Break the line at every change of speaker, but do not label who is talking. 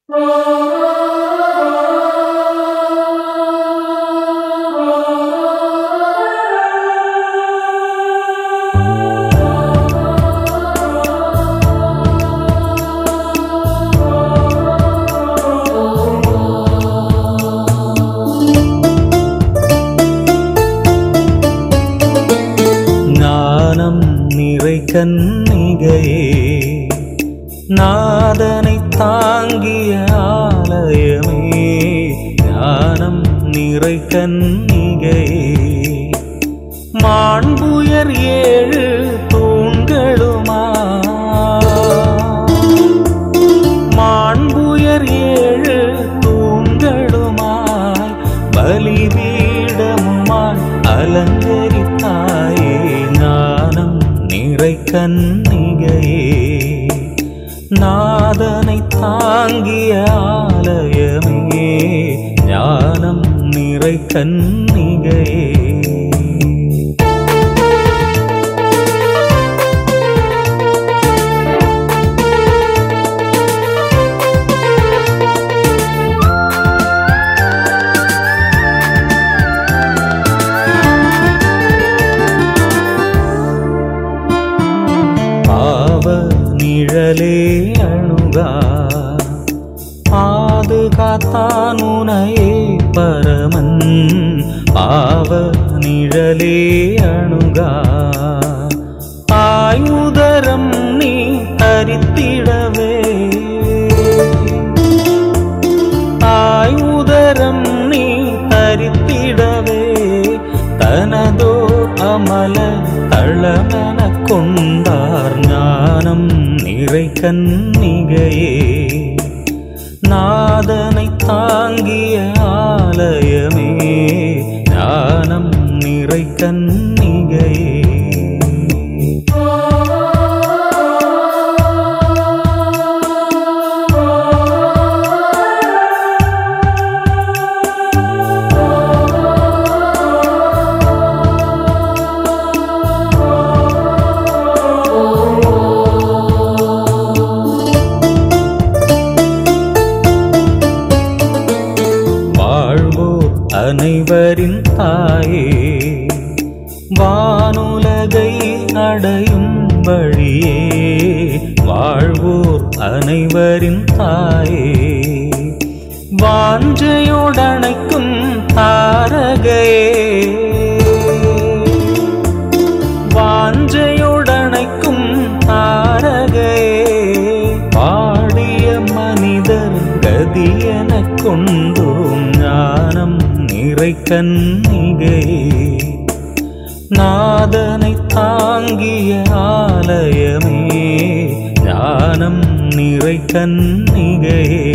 ஞானம் நிறை கன்னிகையே நாதனை தாங்கிய ஆலயமே ஞானம் நிறை கன்னிகையே மாண்புயர் ஏழு தூண்களுமா மாண்புயர் ஏழு தூண்களுமாய் பலிபீடமுமாய் அலங்கரித்தாயே ஞானம் நிறை கன்னிகையே நாதனை தாங்கிய ஆலயமே ஞானம் நிறை கன்னிகையே பாவ நிழலே அணுகா பாதுகாத்தான் உனையே பரமன் பாவ நிழலே அணுகா ஆயுதரம் நீ தரித்திடவே ஆயுதரம் நீ தரித்திடவே தனதோ அமல தளமென கொண்டார் ஞானம் நிறை கன்னிகையே நாதனை தாங்கிய ஆலயமே ஞானம் நிறை கன்னிகையே வாழ்வோர் அனைவரின் தாயே வானுலகை அடையும் வழியே வாழ்வோர் அனைவரின் தாயே வாஞ்சையோடணைக்கும் தாரகையே வாஞ்சையுடனைக்கும் தாரகையே பாடிய மனிதர் கதியென கொண்டோம் ஞானம் நிறை கன்னிகையே நாதனை தாங்கிய ஆலயமே ஞானம் நிறை கன்னிகையே